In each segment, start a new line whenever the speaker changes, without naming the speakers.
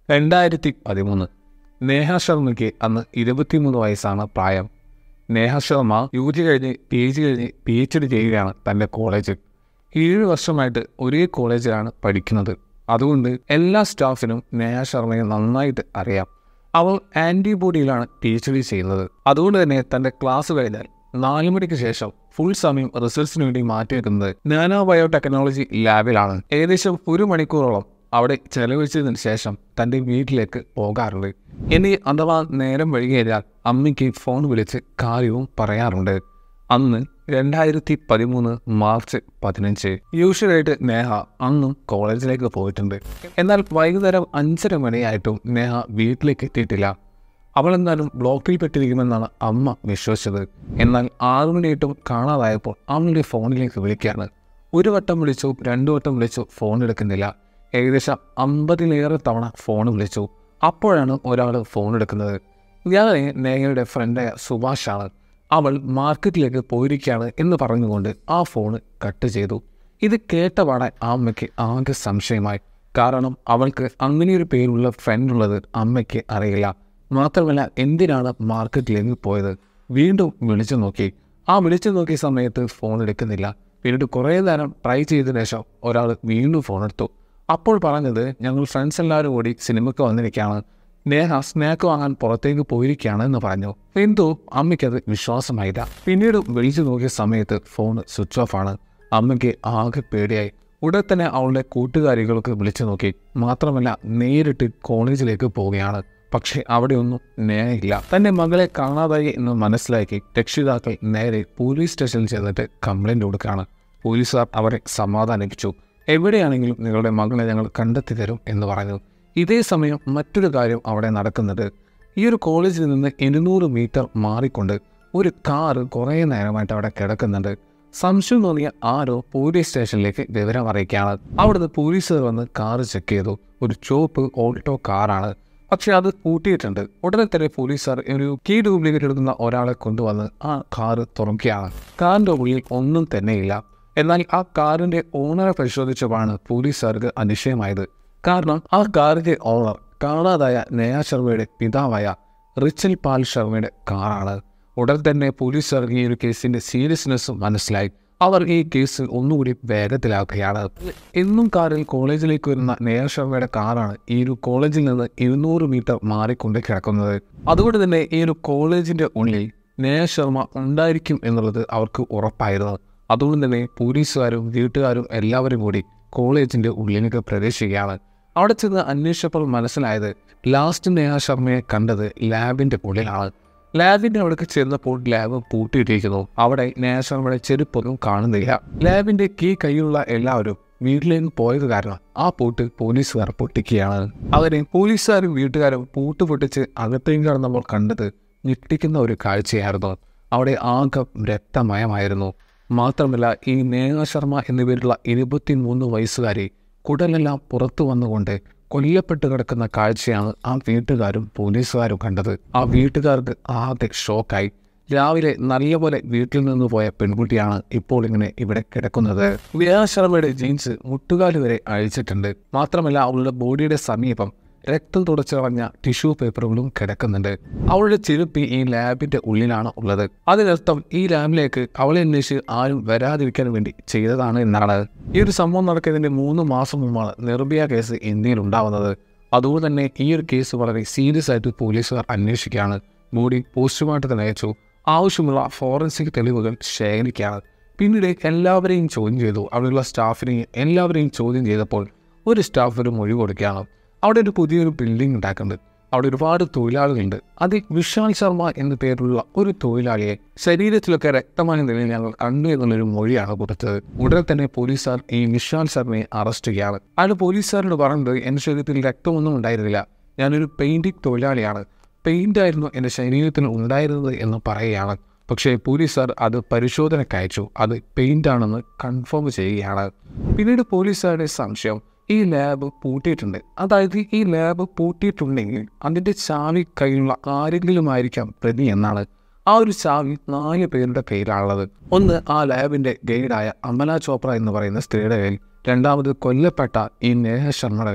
രണ്ടായിരത്തി പതിമൂന്ന് നേഹ ശർമ്മയ്ക്ക് അന്ന് ഇരുപത്തിമൂന്ന് വയസ്സാണ് പ്രായം നേഹ ശർമ്മ യു ജി കഴിഞ്ഞ് പി ജി കഴിഞ്ഞ് പി എച്ച് ഡി ചെയ്യുകയാണ് തൻ്റെ കോളേജിൽ ഏഴ് വർഷമായിട്ട് ഒരേ കോളേജിലാണ് പഠിക്കുന്നത് അതുകൊണ്ട് എല്ലാ സ്റ്റാഫിനും നേഹ ശർമ്മയെ നന്നായിട്ട് അറിയാം അവൾ ആൻറ്റിബോഡിയിലാണ് പി എച്ച് ഡി ചെയ്യുന്നത് അതുകൊണ്ട് തന്നെ തൻ്റെ ക്ലാസ് കഴിഞ്ഞാൽ നാല് മണിക്ക് ശേഷം ഫുൾ സമയം റിസൾട്ട്സിന് വേണ്ടി മാറ്റിവെക്കുന്നത് നാനോ ബയോടെക്നോളജി ലാബിലാണ് ഏകദേശം ഒരു മണിക്കൂറോളം അവിടെ ചെലവഴിച്ചതിന് ശേഷം തൻ്റെ വീട്ടിലേക്ക് പോകാറുണ്ട് ഇനി അഥവാ നേരം വൈകിയാൽ അമ്മയ്ക്ക് ഫോൺ വിളിച്ച് കാര്യവും പറയാറുണ്ട് അന്ന് രണ്ടായിരത്തി പതിമൂന്ന് മാർച്ച് പതിനഞ്ച് യൂഷ്വലായിട്ട് നേഹ അന്നും കോളേജിലേക്ക് പോയിട്ടുണ്ട് എന്നാൽ വൈകുന്നേരം അഞ്ചര മണിയായിട്ടും നേഹ വീട്ടിലേക്ക് എത്തിയിട്ടില്ല അവൾ എന്തായാലും ബ്ലോക്കിൽ പെട്ടിരിക്കുമെന്നാണ് അമ്മ വിശ്വസിച്ചത് എന്നാൽ ആറു മണിയായിട്ടും കാണാതായപ്പോൾ അവളുടെ ഫോണിലേക്ക് വിളിക്കുകയാണ് ഒരു വട്ടം വിളിച്ചു രണ്ടു വട്ടം വിളിച്ചു ഫോൺ എടുക്കുന്നില്ല ഏകദേശം അമ്പതിലേറെ തവണ ഫോൺ വിളിച്ചു അപ്പോഴാണ് ഒരാൾ ഫോൺ എടുക്കുന്നത് ഞാൻ നേഹയുടെ ഫ്രണ്ടായ സുഭാഷാണ് അവൾ മാർക്കറ്റിലേക്ക് പോയിരിക്കുകയാണ് എന്ന് പറഞ്ഞുകൊണ്ട് ആ ഫോണ് കട്ട് ചെയ്തു ഇത് കേട്ടപാടെ ആ അമ്മയ്ക്ക് ആകെ സംശയമായി കാരണം അവൾക്ക് അങ്ങനെയൊരു പേരുള്ള ഫ്രണ്ട് ഉള്ളത് അമ്മയ്ക്ക് അറിയില്ല മാത്രമല്ല എന്തിനാണ് മാർക്കറ്റിലേക്ക് പോയത് വീണ്ടും വിളിച്ചു നോക്കി ആ വിളിച്ചു നോക്കിയ സമയത്ത് ഫോൺ എടുക്കുന്നില്ല പിന്നീട് കുറേ നേരം ട്രൈ ചെയ്തതിനു ശേഷം ഒരാൾ വീണ്ടും ഫോൺ എടുത്തു അപ്പോൾ പറഞ്ഞത് ഞങ്ങൾ ഫ്രണ്ട്സ് എല്ലാവരും കൂടി സിനിമയ്ക്ക് വന്നിരിക്കുകയാണ് നേഹ സ്നാക്ക് വാങ്ങാൻ പുറത്തേക്ക് പോയിരിക്കുകയാണ് എന്ന് പറഞ്ഞു എന്തോ അമ്മയ്ക്കത് വിശ്വാസമായില്ല പിന്നീട് വിളിച്ചു നോക്കിയ സമയത്ത് ഫോൺ സ്വിച്ച് ഓഫ് ആണ് അമ്മയ്ക്ക് ആകെ പേടിയായി ഉടൻ തന്നെ അവളുടെ കൂട്ടുകാരികൾക്ക് വിളിച്ചു നോക്കി മാത്രമല്ല നേരിട്ട് കോളേജിലേക്ക് പോവുകയാണ് പക്ഷേ അവിടെയൊന്നും നേരില്ല തന്റെ മകളെ കാണാതായി എന്ന് മനസ്സിലാക്കി രക്ഷിതാക്കൾ നേരെ പോലീസ് സ്റ്റേഷനിൽ ചെന്നിട്ട് കംപ്ലൈന്റ് കൊടുക്കുകയാണ് പോലീസുകാർ അവരെ സമാധാനിപ്പിച്ചു എവിടെയാണെങ്കിലും നിങ്ങളുടെ മകളെ ഞങ്ങൾ കണ്ടെത്തി തരും എന്ന് പറഞ്ഞു ഇതേ സമയം മറ്റൊരു കാര്യം അവിടെ നടക്കുന്നത് ഈ ഒരു കോളേജിൽ നിന്ന് ഇരുന്നൂറ് മീറ്റർ മാറിക്കൊണ്ട് ഒരു കാറ് കുറേ നേരമായിട്ട് അവിടെ കിടക്കുന്നുണ്ട് സംശയം തോന്നിയ ആരോ പോലീസ് സ്റ്റേഷനിലേക്ക് വിവരം അറിയിക്കുകയാണ് അവിടുന്ന് പോലീസുകാർ വന്ന് കാറ് ചെക്ക് ചെയ്തു ഒരു ചുവപ്പ് ഓൾട്ടോ കാറാണ് പക്ഷെ അത് പൂട്ടിയിട്ടുണ്ട് ഉടനെ തന്നെ പോലീസുകാർ ഒരു കീ ഡ്യൂപ്ലിക്കേറ്റ് എടുക്കുന്ന ഒരാളെ കൊണ്ടുവന്ന് ആ കാറ് തുറക്കുകയാണ് കാറിൻ്റെ ഉള്ളിൽ ഒന്നും തന്നെയില്ല എന്നാൽ ആ കാറിന്റെ ഓണറെ പരിശോധിച്ചപ്പോഴാണ് പോലീസുകാർക്ക് അതിശയമായത് കാരണം ആ കാറിന്റെ ഓണർ കാണാതായ നയ ശർമ്മയുടെ പിതാവായ റിച്ചൽ പാൽ ശർമ്മയുടെ കാറാണ് ഉടൻ തന്നെ പോലീസുകാർക്ക് ഈ ഒരു കേസിന്റെ സീരിയസ്നെസ് മനസ്സിലായി അവർ ഈ കേസ് ഒന്നുകൂടി വേഗത്തിലാക്കുകയാണ് എന്നും കാറിൽ കോളേജിലേക്ക് വരുന്ന നയ ശർമ്മയുടെ കാറാണ് ഈ ഒരു കോളേജിൽ നിന്ന് ഇരുന്നൂറ് മീറ്റർ മാറിക്കൊണ്ട് കിടക്കുന്നത് അതുകൊണ്ട് തന്നെ ഈ ഒരു കോളേജിന്റെ ഉള്ളിൽ നയ ശർമ്മ ഉണ്ടായിരിക്കും എന്നുള്ളത് അവർക്ക് ഉറപ്പായിരുന്നു അതുകൊണ്ട് തന്നെ പോലീസുകാരും വീട്ടുകാരും എല്ലാവരും കൂടി കോളേജിന്റെ ഉള്ളിലേക്ക് പ്രവേശിക്കുകയാണ് അവിടെ ചെന്ന് അന്വേഷിച്ചപ്പോൾ മനസ്സിലായത് ലാസ്റ്റ് നേഹ ശർമ്മയെ കണ്ടത് ലാബിന്റെ ഉള്ളിലാണ് ലാബിന്റെ അവിടേക്ക് ചെന്നപ്പോൾ ലാബ് പൂട്ടിയിട്ടിരിക്കുന്നു അവിടെ നേഹ ശർമ്മയുടെ ചെരുപ്പൊന്നും കാണുന്നില്ല ലാബിന്റെ കീ കയ്യിലുള്ള എല്ലാവരും വീട്ടിലേക്ക് പോയത് കാരണം ആ പൂട്ട് പോലീസുകാർ പൊട്ടിക്കുകയാണ് അവരെ പോലീസുകാരും വീട്ടുകാരും പൂട്ട് പൊട്ടിച്ച് അകത്തേക്ക് കടന്നപ്പോൾ കണ്ടത് ഞെട്ടിക്കുന്ന ഒരു കാഴ്ചയായിരുന്നു അവിടെ ആകെ രക്തമയമായിരുന്നു മാത്രമല്ല ഈ നേഹ ശർമ്മ എന്നിവരുള്ള ഇരുപത്തിമൂന്ന് വയസ്സുകാരി കുടലെല്ലാം പുറത്തു വന്നുകൊണ്ട് കൊല്ലപ്പെട്ട് കിടക്കുന്ന കാഴ്ചയാണ് ആ വീട്ടുകാരും പോലീസുകാരും കണ്ടത് ആ വീട്ടുകാർക്ക് ആകെ ഷോക്കായി രാവിലെ നല്ലപോലെ വീട്ടിൽ നിന്ന് പോയ പെൺകുട്ടിയാണ് ഇപ്പോൾ ഇങ്ങനെ ഇവിടെ കിടക്കുന്നത് നേഹ ശർമ്മയുടെ ജീൻസ് മുട്ടുകാല് വരെ അഴിച്ചിട്ടുണ്ട് മാത്രമല്ല അവളുടെ ബോഡിയുടെ സമീപം രക്തം തുടച്ചളഞ്ഞ ടിഷ്യൂ പേപ്പറുകളും കിടക്കുന്നുണ്ട് അവളുടെ ചെരുപ്പ് ഈ ലാബിന്റെ ഉള്ളിലാണ് ഉള്ളത് അതിനർത്ഥം ഈ ലാബിലേക്ക് അവളെ അന്വേഷിച്ച് ആരും വരാതിരിക്കാൻ വേണ്ടി ചെയ്തതാണ് എന്നാണ് ഈ ഒരു സംഭവം നടക്കുന്നതിന്റെ മൂന്ന് മാസം മുമ്പാണ് നിർഭയ കേസ് ഇന്ത്യയിൽ ഉണ്ടാവുന്നത് അതുകൊണ്ട് തന്നെ ഈ ഒരു കേസ് വളരെ സീരിയസ് ആയിട്ട് പോലീസുകാർ അന്വേഷിക്കുകയാണ് ബോഡി പോസ്റ്റ്മോർട്ടത്തിന് അയച്ചു ആവശ്യമുള്ള ഫോറൻസിക് തെളിവുകൾ ശേഖരിക്കുകയാണ് പിന്നീട് എല്ലാവരെയും ചോദ്യം ചെയ്തു അവിടെയുള്ള സ്റ്റാഫിനെയും എല്ലാവരെയും ചോദ്യം ചെയ്തപ്പോൾ ഒരു സ്റ്റാഫ് ഒരു മൊഴി കൊടുക്കുകയാണ് അവിടെ ഒരു പുതിയൊരു ബിൽഡിംഗ് ഉണ്ടാക്കുന്നുണ്ട് അവിടെ ഒരുപാട് തൊഴിലാളികളുണ്ട് അതിൽ വിശാൽ ശർമ്മ എന്ന പേരുള്ള ഒരു തൊഴിലാളിയെ ശരീരത്തിലൊക്കെ രക്തമായ നിലയിൽ ഞങ്ങൾ കണ്ടു എന്നുള്ളൊരു മൊഴിയാണ് കൊടുത്തത് ഉടനെ തന്നെ പോലീസുകാർ ഈ വിശാൽ ശർമ്മയെ അറസ്റ്റ് ചെയ്യുകയാണ് അയാൾ പോലീസുകാരോട് പറഞ്ഞത് എൻ്റെ ശരീരത്തിൽ രക്തമൊന്നും ഉണ്ടായിരുന്നില്ല ഞാനൊരു പെയിൻറ്റിംഗ് തൊഴിലാളിയാണ് പെയിൻ്റ് ആയിരുന്നു എൻ്റെ ശരീരത്തിൽ ഉണ്ടായിരുന്നത് എന്ന് പറയുകയാണ് പക്ഷേ പോലീസുകാർ അത് പരിശോധനയ്ക്ക് അയച്ചു അത് പെയിൻ്റ് ആണെന്ന് കൺഫേം ചെയ്യുകയാണ് പിന്നീട് പോലീസുകാരുടെ സംശയം ഈ ലാബ് പൂട്ടിയിട്ടുണ്ട് അതായത് ഈ ലാബ് പൂട്ടിയിട്ടുണ്ടെങ്കിൽ അതിൻ്റെ ചാവി കയ്യിലുള്ള ആരെങ്കിലുമായിരിക്കാം പ്രതി എന്നാണ് ആ ഒരു ചാവി നാല് പേരുടെ പേരിലാണുള്ളത് ഒന്ന് ആ ലാബിൻ്റെ ഗൈഡായ അമല ചോപ്ര എന്ന് പറയുന്ന സ്ത്രീയുടെ കയ്യിൽ രണ്ടാമത് കൊല്ലപ്പെട്ട ഈ നേഹ ശർമ്മയുടെ കയ്യിൽ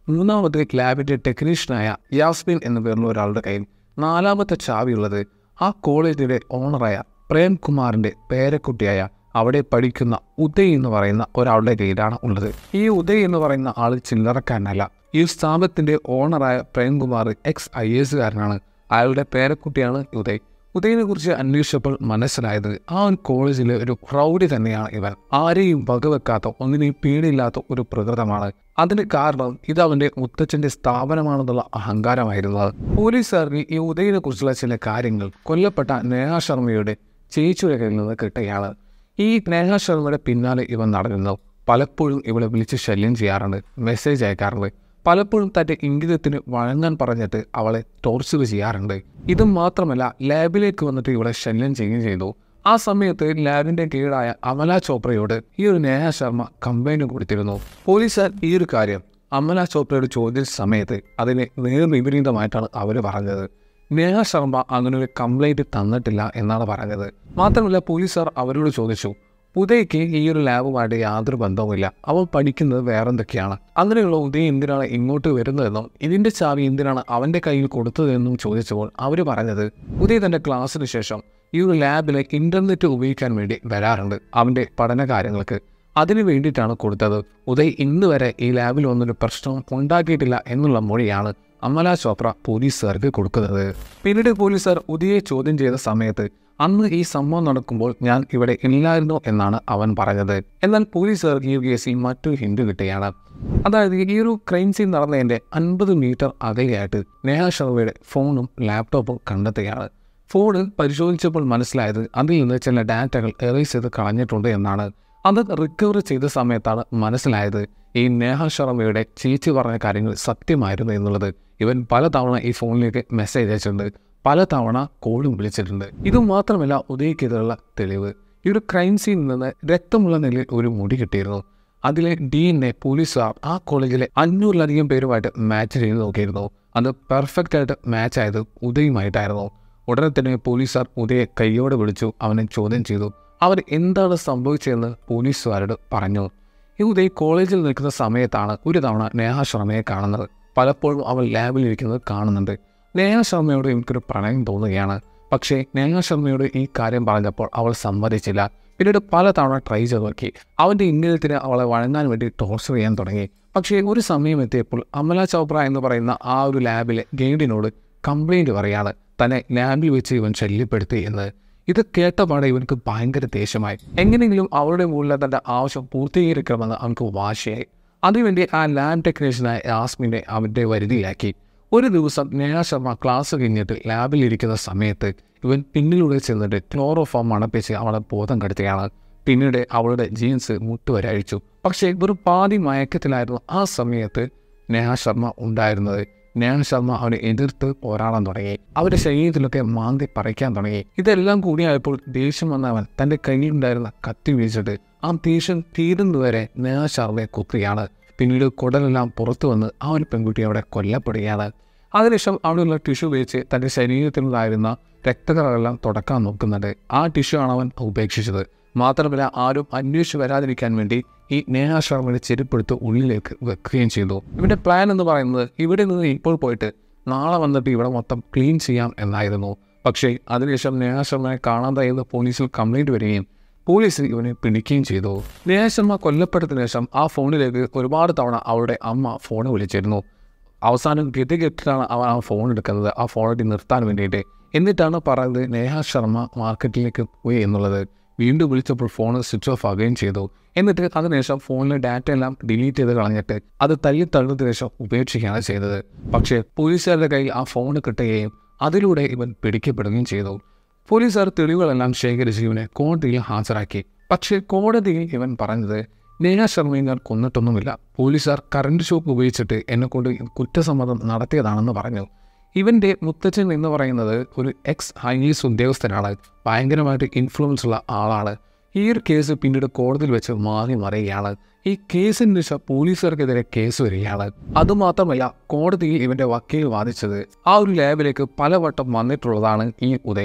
മൂന്നാമത്തെ ലാബിൻ്റെ ടെക്നീഷ്യനായ യാസ്മിൻ എന്ന പേരുള്ള ഒരാളുടെ കയ്യിൽ നാലാമത്തെ ചാവിയുള്ളത് ആ കോളേജിൻ്റെ ഓണറായ പ്രേംകുമാറിൻ്റെ പേരക്കുട്ടിയായ അവിടെ പഠിക്കുന്ന ഉദയ് എന്ന് പറയുന്ന ഒരാളുടെ കയ്യിലാണ് ഉള്ളത് ഈ ഉദയ് എന്ന് പറയുന്ന ആൾ ചില്ലറക്കാരനല്ല ഈ സ്ഥാപനത്തിൻ്റെ ഓണറായ പ്രേംകുമാർ എക്സ് ഐ എസുകാരനാണ് അയാളുടെ പേരക്കുട്ടിയാണ് ഉദയ് ഉദയനെ കുറിച്ച് അന്വേഷിച്ചപ്പോൾ മനസ്സിലായത് ആ ഒരു കോളേജിലെ ഒരു പ്രൗഢി തന്നെയാണ് ഇവൻ ആരെയും വകവെക്കാത്ത ഒന്നിനെയും പേടിയില്ലാത്ത ഒരു പ്രകൃതമാണ് അതിന് കാരണം ഇത് അവന്റെ മുത്തച്ഛന്റെ സ്ഥാപനമാണെന്നുള്ള അഹങ്കാരമായിരുന്നത് പോലീസുകാർക്ക് ഈ ഉദയനെ കുറിച്ചുള്ള ചില കാര്യങ്ങൾ കൊല്ലപ്പെട്ട നേഹ ശർമ്മയുടെ ചേച്ചിയുടെ കയ്യിൽ നിന്ന് കിട്ടുകയാണ് ഈ നേഹ ശർമ്മയുടെ പിന്നാലെ ഇവൻ നടന്നു പലപ്പോഴും ഇവളെ വിളിച്ച് ശല്യം ചെയ്യാറുണ്ട് മെസ്സേജ് അയക്കാറുണ്ട് പലപ്പോഴും തൻ്റെ ഇംഗിതത്തിന് വഴങ്ങാൻ പറഞ്ഞിട്ട് അവളെ ടോർച്ചർ ചെയ്യാറുണ്ട് ഇതും മാത്രമല്ല ലാബിലേക്ക് വന്നിട്ട് ഇവളെ ശല്യം ചെയ്യുകയും ചെയ്തു ആ സമയത്ത് ലാബിന്റെ കീഴായ അമല ചോപ്രയോട് ഈ ഒരു നേഹ ശർമ്മ കംപ്ലൈൻറ്റ് കൊടുത്തിരുന്നു പോലീസുകാർ ഈ ഒരു കാര്യം അമല ചോപ്രയോട് ചോദിച്ച സമയത്ത് അതിന് നേർവിപരീതമായിട്ടാണ് അവർ പറഞ്ഞത് നേഹ ശർമ്മ അങ്ങനെ ഒരു കംപ്ലൈൻറ്റ് തന്നിട്ടില്ല എന്നാണ് പറഞ്ഞത് മാത്രമല്ല പോലീസുകാർ അവരോട് ചോദിച്ചു ഉദയ്ക്ക് ഈ ഒരു ലാബുമായിട്ട് യാതൊരു ബന്ധവുമില്ല അവൻ പഠിക്കുന്നത് വേറെന്തൊക്കെയാണ് അങ്ങനെയുള്ള ഉദയ് എന്തിനാണ് ഇങ്ങോട്ട് വരുന്നതെന്നും ഇതിൻ്റെ ചാവി എന്തിനാണ് അവൻ്റെ കയ്യിൽ കൊടുത്തതെന്നും ചോദിച്ചപ്പോൾ അവർ പറഞ്ഞത് ഉദയ് തൻ്റെ ക്ലാസ്സിന് ശേഷം ഈ ഒരു ലാബിലെ ഇൻ്റർനെറ്റ് ഉപയോഗിക്കാൻ വേണ്ടി വരാറുണ്ട് അവൻ്റെ പഠന കാര്യങ്ങൾക്ക് അതിനു വേണ്ടിയിട്ടാണ് കൊടുത്തത് ഉദയ് ഇന്ന് വരെ ഈ ലാബിൽ ഒന്നൊരു പ്രശ്നവും ഉണ്ടാക്കിയിട്ടില്ല എന്നുള്ള മൊഴിയാണ് അമല ചോപ്ര പോലീസുകാർക്ക് കൊടുക്കുന്നത് പിന്നീട് പോലീസുകാർ ഉദയെ ചോദ്യം ചെയ്ത സമയത്ത് അന്ന് ഈ സംഭവം നടക്കുമ്പോൾ ഞാൻ ഇവിടെ ഇല്ലായിരുന്നു എന്നാണ് അവൻ പറഞ്ഞത് എന്നാൽ പോലീസുകാർക്ക് ഈ കേസിൽ മറ്റൊരു ഹിന്റ് കിട്ടുകയാണ് അതായത് ഈ ഒരു ക്രൈം സീൻ നടന്നതിൻ്റെ അൻപത് മീറ്റർ അകലെയായിട്ട് നേഹ ശർമ്മയുടെ ഫോണും ലാപ്ടോപ്പും കണ്ടെത്തുകയാണ് ഫോണ് പരിശോധിച്ചപ്പോൾ മനസ്സിലായത് അതിൽ നിന്ന് ചില ഡാറ്റകൾ എറേസ് ചെയ്ത് കളഞ്ഞിട്ടുണ്ട് എന്നാണ് അത് റിക്കവർ ചെയ്ത സമയത്താണ് മനസ്സിലായത് ഈ നേഹ ശർമ്മയുടെ ചേച്ചി പറഞ്ഞ കാര്യങ്ങൾ സത്യമായിരുന്നു എന്നുള്ളത് ഇവൻ പലതവണ ഈ ഫോണിലേക്ക് മെസ്സേജ് അയച്ചിട്ടുണ്ട് പലതവണ കോളും വിളിച്ചിട്ടുണ്ട് ഇത് മാത്രമല്ല ഉദയ്ക്കെതിരുള്ള തെളിവ് ഈ ഒരു ക്രൈം സീനിൽ നിന്ന് രക്തമുള്ള നിലയിൽ ഒരു മുടി കിട്ടിയിരുന്നു അതിലെ ഡി എൻ എ പോലീസുകാർ ആ കോളേജിലെ അഞ്ഞൂറിലധികം പേരുമായിട്ട് മാച്ച് ചെയ്ത് നോക്കിയിരുന്നു അത് പെർഫെക്റ്റ് ആയിട്ട് മാച്ച് ആയത് ഉദയുമായിട്ടായിരുന്നു ഉടനെ തന്നെ പോലീസുകാർ ഉദയെ കൈയോടെ വിളിച്ചു അവനെ ചോദ്യം ചെയ്തു അവർ എന്താണ് സംഭവിച്ചതെന്ന് പോലീസുകാരോട് പറഞ്ഞു ഈ ഉദയ് കോളേജിൽ നിൽക്കുന്ന സമയത്താണ് ഒരു തവണ നേഹ ശർമ്മയെ കാണുന്നത് പലപ്പോഴും അവൾ ലാബിൽ ഇരിക്കുന്നത് കാണുന്നുണ്ട് നേഹ ശർമ്മയോട് എനിക്കൊരു പ്രണയം തോന്നുകയാണ് പക്ഷേ നേഹ ശർമ്മയോട് ഈ കാര്യം പറഞ്ഞപ്പോൾ അവൾ സമ്മതിച്ചില്ല പിന്നീട് പല തവണ ട്രൈ ചെയ്ത് നോക്കി അവൻ്റെ ഇംഗിതത്തിന് അവളെ വഴങ്ങാൻ വേണ്ടി ടോർച്ചർ ചെയ്യാൻ തുടങ്ങി പക്ഷേ ഒരു സമയം എത്തിയപ്പോൾ അമല ചോപ്ര എന്ന് പറയുന്ന ആ ഒരു ലാബിലെ ഗൈഡിനോട് കംപ്ലൈൻറ്റ് പറയാണ് തന്നെ ലാബിൽ വെച്ച് ഇവൻ ശല്യപ്പെടുത്തി എന്ന് ഇത് കേട്ടപാടെ ഇവനക്ക് ഭയങ്കര ദേഷ്യമായി എങ്ങനെയെങ്കിലും അവളുടെ മുകളിൽ തൻ്റെ ആവശ്യം പൂർത്തീകരിക്കണമെന്ന് അവനക്ക് വാശിയായി അതിനുവേണ്ടി ആ ലാബ് ടെക്നീഷ്യനായ യാസ്മിനെ അവൻ്റെ വരുതിയിലാക്കി ഒരു ദിവസം നേഹ ശർമ്മ ക്ലാസ് കഴിഞ്ഞിട്ട് ലാബിൽ ഇരിക്കുന്ന സമയത്ത് ഇവൻ പിന്നിലൂടെ ചെന്നിട്ട് ക്ലോറോഫോം മണപ്പിച്ച് അവളെ ബോധം കെടുത്തുകയാണ് പിന്നീട് അവളുടെ ജീൻസ് മുട്ടുവരെ അഴിച്ചു പക്ഷേ ഒരു പാതി മയക്കത്തിലായിരുന്നു ആ സമയത്ത് നേഹ ശർമ്മ ഉണ്ടായിരുന്നത് നേഹ ശർമ്മ അവനെ എതിർത്ത് പോരാടാൻ തുടങ്ങി അവരുടെ ശരീരത്തിലൊക്കെ മാന്തി പറിക്കാൻ തുടങ്ങി ഇതെല്ലാം കൂടിയായപ്പോൾ ദേഷ്യം വന്ന അവൻ തൻ്റെ കയ്യിലുണ്ടായിരുന്ന കത്തി വീഴ്ചിട്ട് ആ ദേഷ്യം തീരുന്നതുവരെ നേഹ ശർമ്മയെ കുത്തുകയാണ് പിന്നീട് കുടലെല്ലാം പുറത്തു വന്ന് ആ ഒരു പെൺകുട്ടി അവിടെ കൊല്ലപ്പെടുകയാണ് അതിനുശേഷം അവിടെയുള്ള ടിഷ്യൂ ഉപയോഗിച്ച് തൻ്റെ ശരീരത്തിലുണ്ടായിരുന്ന രക്തകറകളെല്ലാം തുടക്കാൻ നോക്കുന്നുണ്ട് ആ ടിഷ്യൂ ആണ് അവൻ ഉപേക്ഷിച്ചത് മാത്രമല്ല ആരും അന്വേഷിച്ച് വരാതിരിക്കാൻ വേണ്ടി ഈ നേഹ ശർമ്മയുടെ ചെരുപ്പെടുത്ത് ഉള്ളിലേക്ക് വെക്കുകയും ചെയ്തു ഇവൻ്റെ പ്ലാൻ എന്ന് പറയുന്നത് ഇവിടെ നിന്ന് ഇപ്പോൾ പോയിട്ട് നാളെ വന്നിട്ട് ഇവിടെ മൊത്തം ക്ലീൻ ചെയ്യാം എന്നായിരുന്നു പക്ഷേ അതിനുശേഷം നേഹ ശർമ്മയെ കാണാതായെന്ന് പോലീസിൽ കംപ്ലൈൻറ്റ് വരികയും പോലീസ് ഇവനെ പിടിക്കുകയും ചെയ്തു നേഹ ശർമ്മ കൊല്ലപ്പെട്ടതിന് ശേഷം ആ ഫോണിലേക്ക് ഒരുപാട് തവണ അവളുടെ അമ്മ ഫോൺ വിളിച്ചിരുന്നു അവസാനം ഗതികെട്ടിട്ടാണ് അവൻ ആ ഫോൺ എടുക്കുന്നത് ആ ഫോണിൽ നിർത്താൻ വേണ്ടിയിട്ട് എന്നിട്ടാണ് പറയുന്നത് നേഹ ശർമ്മ മാർക്കറ്റിലേക്ക് പോയി എന്നുള്ളത് വീണ്ടും വിളിച്ചപ്പോൾ ഫോൺ സ്വിച്ച് ഓഫ് ആകുകയും ചെയ്തു എന്നിട്ട് അതിനുശേഷം ഫോണിലെ ഡാറ്റ എല്ലാം ഡിലീറ്റ് ചെയ്ത് കളഞ്ഞിട്ട് അത് തല്ലി തള്ളുന്നതിന് ശേഷം ഉപേക്ഷിക്കുകയാണ് ചെയ്തത് പക്ഷേ പോലീസുകാരുടെ കയ്യിൽ ആ ഫോൺ കിട്ടുകയും അതിലൂടെ ഇവൻ പിടിക്കപ്പെടുകയും ചെയ്തു പോലീസുകാർ തെളിവുകളെല്ലാം ശേഖരിച്ച് ഇവനെ കോടതിയിൽ ഹാജരാക്കി പക്ഷേ കോടതിയിൽ ഇവൻ പറഞ്ഞത് നേഹ ശർമ്മയെ ഞാൻ കൊന്നിട്ടൊന്നുമില്ല പോലീസുകാർ കറണ്ട് ഷോക്ക് ഉപയോഗിച്ചിട്ട് എന്നെക്കൊണ്ട് കുറ്റസമ്മതം നടത്തിയതാണെന്ന് പറഞ്ഞു ഇവൻ്റെ മുത്തച്ഛൻ എന്ന് പറയുന്നത് ഒരു എക്സ് ഐ എസ് ഉദ്യോഗസ്ഥനാണ് ഭയങ്കരമായിട്ട് ഇൻഫ്ലുവൻസ് ഉള്ള ആളാണ് ഈ ഒരു കേസ് പിന്നീട് കോടതിയിൽ വെച്ച് മാറി മറിയുകയാണ് ഈ കേസിന് ശേഷം പോലീസുകാർക്കെതിരെ കേസ് വരികയാണ് അതുമാത്രമല്ല കോടതിയിൽ ഇവൻ്റെ വക്കീൽ വാദിച്ചത് ആ ഒരു ലാബിലേക്ക് പലവട്ടം വന്നിട്ടുള്ളതാണ് ഈ ഉദയ്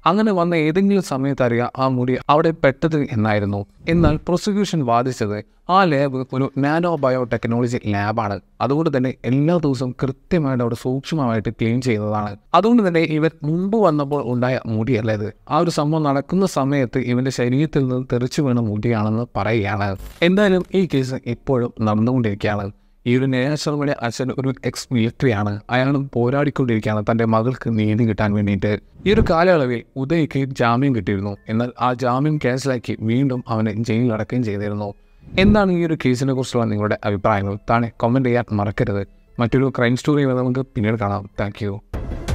അങ്ങനെ വന്ന ഏതെങ്കിലും സമയത്ത് അറിയാം ആ മുടി അവിടെ പെട്ടത് എന്നായിരുന്നു എന്നാൽ പ്രോസിക്യൂഷൻ വാദിച്ചത് ആ ലാബ് ഒരു നാനോ ബയോ ടെക്നോളജി ലാബാണ് അതുകൊണ്ട് തന്നെ എല്ലാ ദിവസവും കൃത്യമായിട്ട് അവിടെ സൂക്ഷ്മമായിട്ട് ക്ലീൻ ചെയ്യുന്നതാണ് അതുകൊണ്ട് തന്നെ ഇവൻ മുമ്പ് വന്നപ്പോൾ ഉണ്ടായ മുടിയല്ല ഇത് ആ ഒരു സംഭവം നടക്കുന്ന സമയത്ത് ഇവന്റെ ശരീരത്തിൽ നിന്ന് തെറിച്ചു വീണ മുടിയാണെന്ന് പറയുകയാണ് എന്തായാലും ഈ കേസ് ഇപ്പോഴും നടന്നുകൊണ്ടിരിക്കുകയാണ് ഈ ഒരു നേഹ ശർമ്മയുടെ അച്ഛൻ ഒരു എക്സ് മിലിറ്ററിയാണ് അയാളും പോരാടിക്കൊണ്ടിരിക്കുകയാണ് തൻ്റെ മകൾക്ക് നീതി കിട്ടാൻ വേണ്ടിയിട്ട് ഈ ഒരു കാലയളവിൽ ഉദയ്ക്ക് ജാമ്യം കിട്ടിയിരുന്നു എന്നാൽ ആ ജാമ്യം ക്യാൻസലാക്കി വീണ്ടും അവനെ ജയിലിൽ അടക്കുകയും ചെയ്തിരുന്നു എന്താണ് ഈ ഒരു കേസിനെ കുറിച്ചുള്ള നിങ്ങളുടെ അഭിപ്രായങ്ങൾ താഴെ കമൻറ്റ് ചെയ്യാൻ മറക്കരുത് മറ്റൊരു ക്രൈം സ്റ്റോറി നമുക്ക് പിന്നീട് കാണാം താങ്ക്